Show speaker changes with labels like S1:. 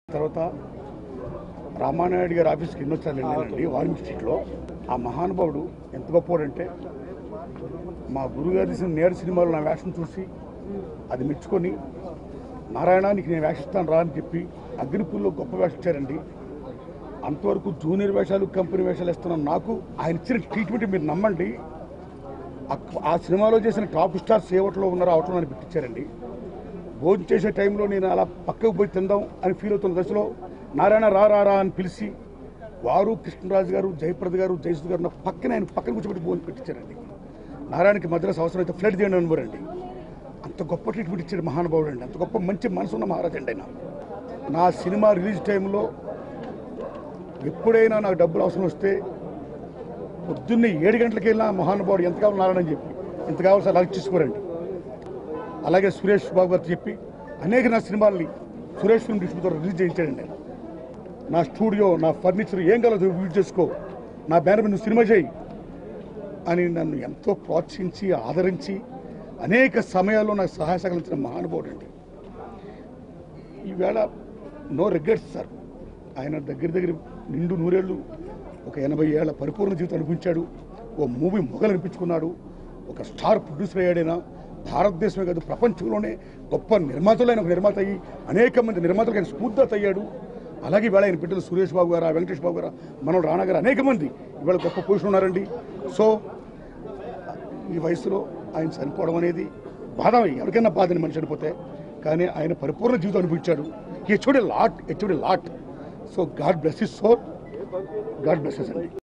S1: తర్వాత రామానాయుడు గారి ఆఫీస్కి ఎన్నోసార్లు వెళ్ళానండి వాల్మీకి స్ట్రీట్లో ఆ మహానుభావుడు ఎంత గొప్పవాడంటే మా గురుగారు తీసిన నేడు సినిమాలో నా వేషం చూసి అది మెచ్చుకొని నారాయణ నీకు నేను వేషిస్తాను రా అని చెప్పి అగ్నిపుల్లో గొప్ప వేషం ఇచ్చారండి అంతవరకు జూనియర్ వేషాలు కంపెనీ వేషాలు ఇస్తున్న నాకు ఆయన ఇచ్చిన ట్రీట్మెంట్ మీరు నమ్మండి ఆ- ఆ సినిమాలో చేసిన టాప్ స్టార్స్ ఏ హోటల్లో ఉన్నారో ఆ హోటల్ నన్ను పెట్టించారండి భోజనం చేసే టైంలో నేను అలా పక్కకు పోయి తిందాం అని ఫీల్ అవుతున్న దశలో నారాయణ రా రా రా అని పిలిచి వారు కృష్ణరాజు గారు జయప్రద గారు జయసుద్ గారు నా పక్కన ఆయన పక్కన కూర్చోబెట్టి భోజనం పెట్టించారండి నారాయణకి మద్రాసు అవసరం అయితే ఫ్లడ్ చేయండి అనుకోరండి అంత గొప్ప ట్రీట్మెంట్ ఇచ్చాడు మహానుభావుడు అండి అంత గొప్ప మంచి మనసు ఉన్న మహారాజు అండి ఆయన నా సినిమా రిలీజ్ టైంలో ఎప్పుడైనా నాకు డబ్బులు అవసరం వస్తే పొద్దున్నే ఏడు గంటలకు వెళ్ళినా మహానుభావుడు ఎంత కావాలి నారాయణ అని చెప్పి ఎంత కావాలి సార్ అలా తీసుకోరండి అలాగే సురేష్ బాబు గారు చెప్పి అనేక నా సినిమాల్ని సురేష్ ఫిల్మ్ డిస్ట్రిబ్యూటర్ రిలీజ్ చేయించాడండి ఆయన. నా స్టూడియో నా ఫర్నిచర్ ఏం కాలేదు యూజ్ చేసుకో నా బ్యానర్ మీద నువ్వు సినిమా చేయి అని నన్ను ఎంతో ప్రోత్సహించి ఆదరించి అనేక సమయాల్లో నాకు సహాయ సహకరించిన మహానుభావుడు అండి ఈవేళ నో రిగ్రెట్స్ సార్ ఆయన దగ్గర దగ్గర నిండు నూరేళ్ళు ఒక ఎనభై ఏళ్ల పరిపూర్ణ జీవితం అనిపించాడు ఓ మూవీ మొగలు అనిపించుకున్నాడు ఒక స్టార్ ప్రొడ్యూసర్ అయ్యాడైనా భారతదేశమే కాదు ప్రపంచంలోనే గొప్ప నిర్మాతలు ఆయన ఒక నిర్మాత అయ్యి అనేక మంది నిర్మాతలకు ఆయన స్ఫూర్తిదాత అయ్యాడు అలాగే ఇవాళ ఆయన బిడ్డలు సురేష్ బాబు గారు వెంకటేష్ బాబు గారు మనం రాణా గారు అనేక మంది ఇవాళ గొప్ప పొజిషన్ ఉన్నారండి సో ఈ వయసులో ఆయన చనిపోవడం అనేది బాధ ఎవరికైనా బాధని మనిషి చనిపోతే కానీ ఆయన పరిపూర్ణ జీవితం అనిపించాడు HOD lot HOD lot so God bless his soul God blesses అండి